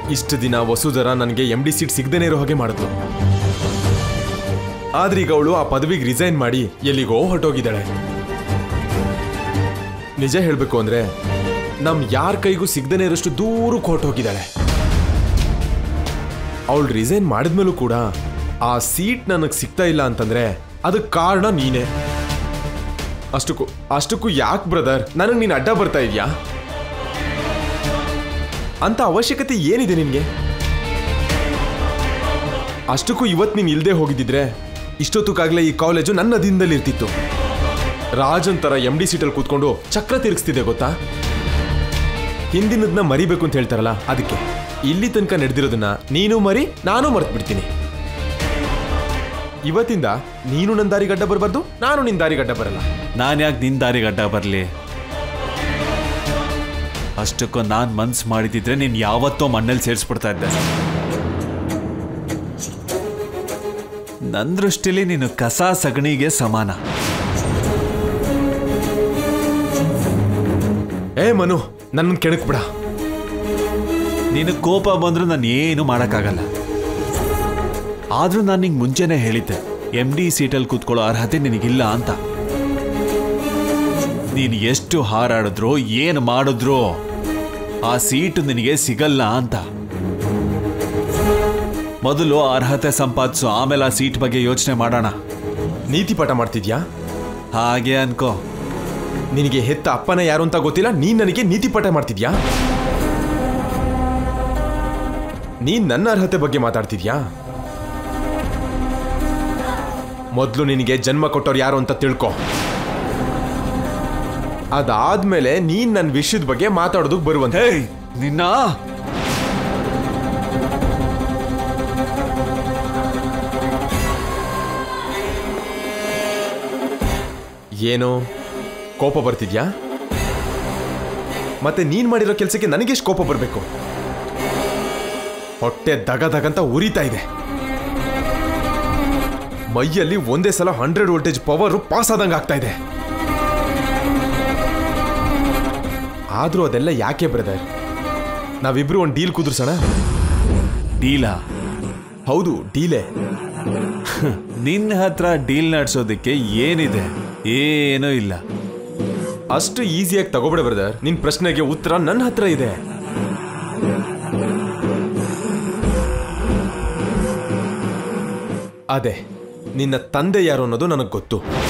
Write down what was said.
ಇಷ್ಟು ದಿನ ವಸುಧರ ನನಗೆ ಎಂ ಡಿ ಸೀಟ್ ಸಿಗದೇನೆ ಇರೋ ಹಾಗೆ ಮಾಡಿದ್ಲು ಆದ್ರೆ ಈಗ ಅವಳು ಆ ಪದವಿಗೆ ರಿಸೈನ್ ಮಾಡಿ ಎಲ್ಲಿಗೋ ಹೊರಟೋಗಿದ್ದಾಳೆ ನಿಜ ಹೇಳ್ಬೇಕು ಅಂದ್ರೆ ನಮ್ ಯಾರ ಕೈಗೂ ಸಿಗದೇನೆ ಇರೋಷ್ಟು ದೂರಕ್ಕೆ ಹೊರಟೋಗಿದ್ದಾಳೆ ಅವಳು ರಿಸೈನ್ ಮಾಡಿದ್ಮೇಲೂ ಕೂಡ ಆ ಸೀಟ್ ನನಗೆ ಸಿಗ್ತಾ ಇಲ್ಲ ಅಂತಂದ್ರೆ ಅದಕ್ಕೆ ಕಾರಣ ನೀನೇ ಅಷ್ಟಕ್ಕೂ ಅಷ್ಟಕ್ಕೂ ಯಾಕೆ ಬ್ರದರ್ ನನಗೆ ನೀನು ಅಡ್ಡ ಬರ್ತಾ ಇದೆಯಾ ಅಂತ ಅವಶ್ಯಕತೆ ಏನಿದೆ ನಿನಗೆ ಅಷ್ಟಕ್ಕೂ ಇವತ್ತು ನೀನು ಇಲ್ಲದೆ ಹೋಗಿದ್ದಿದ್ರೆ ಇಷ್ಟೊತ್ತಕ್ಕಾಗಲೇ ಈ ಕಾಲೇಜು ನನ್ನ ಅಧೀನದಲ್ಲಿ ಇರ್ತಿತ್ತು ರಾಜನ್ ಥರ ಎಮ್ ಡಿ ಸೀಟಲ್ಲಿ ಕೂತ್ಕೊಂಡು ಚಕ್ರ ತಿರುಗಿಸ್ತಿದೆ ಗೊತ್ತಾ ಹಿಂದಿನದನ್ನ ಮರಿಬೇಕು ಅಂತ ಹೇಳ್ತಾರಲ್ಲ ಅದಕ್ಕೆ ಇಲ್ಲಿ ತನಕ ನಡೆದಿರೋದನ್ನ ನೀನು ಮರಿ ನಾನು ಮರ್ತು ಬಿಡ್ತೀನಿ ಇವತ್ತಿಂದ ನೀನು ನನ್ನ ದಾರಿಗೆ ಅಡ್ಡ ಬರಬಾರ್ದು ನಾನು ನಿನ್ನ ದಾರಿಗೆ ಅಡ್ಡ ಬರಲ್ಲ ನಾನು ಯಾಕೆ ನಿನ್ನ ದಾರಿಗೆ ಅಡ್ಡ ಬರಲಿ ಅಷ್ಟಕ್ಕೂ ನಾನು ಮನ್ಸು ಮಾಡಿದಿದ್ರೆ ನೀನು ಯಾವತ್ತೋ ಮಣ್ಣಲ್ಲಿ ಸೇರಿಸ್ಬಿಡ್ತಾ ಇದ್ದೆ ನನ್ನ ದೃಷ್ಟಿಲಿ ನೀನು ಕಸ ಸಗಣಿಗೆ ಸಮಾನ ಏ ಮನು ನನ್ನ ಕೆಣಕ್ ಬಿಡ ನೀನು ಕೋಪ ಬಂದರೂ ನಾನು ಏನು ಮಾಡೋಕ್ಕಾಗಲ್ಲ ಆದರೂ ನಾನು ನಿಂಗೆ ಮುಂಚೆನೇ ಹೇಳಿದ್ದೆ ಎಮ್ ಡಿ ಸೀಟಲ್ಲಿ ಕೂತ್ಕೊಳ್ಳೋ ಅರ್ಹತೆ ನಿನಗಿಲ್ಲ ಅಂತ ನೀನು ಎಷ್ಟು ಹಾರಾಡಿದ್ರೋ ಏನು ಮಾಡಿದ್ರೋ ಆ ಸೀಟು ನಿನಗೆ ಸಿಗಲ್ಲ ಅಂತ ಮೊದಲು ಅರ್ಹತೆ ಸಂಪಾದಿಸು ಆಮೇಲೆ ಆ ಸೀಟ್ ಬಗ್ಗೆ ಯೋಚನೆ ಮಾಡೋಣ ನೀತಿ ಪಾಠ ಮಾಡ್ತಿದ್ಯಾ ಹಾಗೆ ಅನ್ಕೋ ನಿನಗೆ ಹೆತ್ತ ಅಪ್ಪನ ಯಾರು ಅಂತ ಗೊತ್ತಿಲ್ಲ ನೀನ್ ನನಗೆ ನೀತಿ ಪಾಠ ಮಾಡ್ತಿದ್ಯಾ ನೀನ್ ನನ್ನ ಅರ್ಹತೆ ಬಗ್ಗೆ ಮಾತಾಡ್ತಿದ್ಯಾ ಮೊದಲು ನಿನಗೆ ಜನ್ಮ ಕೊಟ್ಟವ್ರು ಯಾರು ಅಂತ ತಿಳ್ಕೊ ಅದಾದ್ಮೇಲೆ ನೀನ್ ನನ್ನ ವಿಷಯದ ಬಗ್ಗೆ ಮಾತಾಡೋದಕ್ಕೆ ಬರುವಂತೆ ಹೇಯ್ ನಿನ್ನ ಏನು ಕೋಪ ಬರ್ತಿದ್ಯಾ ಮತ್ತೆ ನೀನ್ ಮಾಡಿರೋ ಕೆಲಸಕ್ಕೆ ನನಗೆಷ್ಟು ಕೋಪ ಬರಬೇಕು ಹೊಟ್ಟೆ ದಗ ದಗಂತ ಉರಿತಾ ಇದೆ ಮೈಯಲ್ಲಿ ಒಂದೇ ಸಲ ಹಂಡ್ರೆಡ್ ವೋಲ್ಟೇಜ್ ಪವರ್ ಪಾಸ್ ಆದಂಗೆ ಆಗ್ತಾ ಇದೆ ಆದ್ರೂ ಅದೆಲ್ಲ ಯಾಕೆ ಬ್ರದರ್ ನಾವಿಬ್ರು ಒಂದು ಡೀಲ್ ಕುದುರ್ಸೋಣ ಡೀಲಾ ಹೌದು ಡೀಲೇ ನಿನ್ನ ಹತ್ರ ಡೀಲ್ ನಡೆಸೋದಕ್ಕೆ ಏನಿದೆ ಏನೂ ಇಲ್ಲ ಅಷ್ಟು ಈಸಿಯಾಗಿ ತಗೋಬೇಡ ಬ್ರದರ್ ನಿನ್ ಪ್ರಶ್ನೆಗೆ ಉತ್ತರ ನನ್ನ ಹತ್ರ ಇದೆ ಅದೇ ನಿನ್ನ ತಂದೆ ಯಾರು ಅನ್ನೋದು ನನಗೆ ಗೊತ್ತು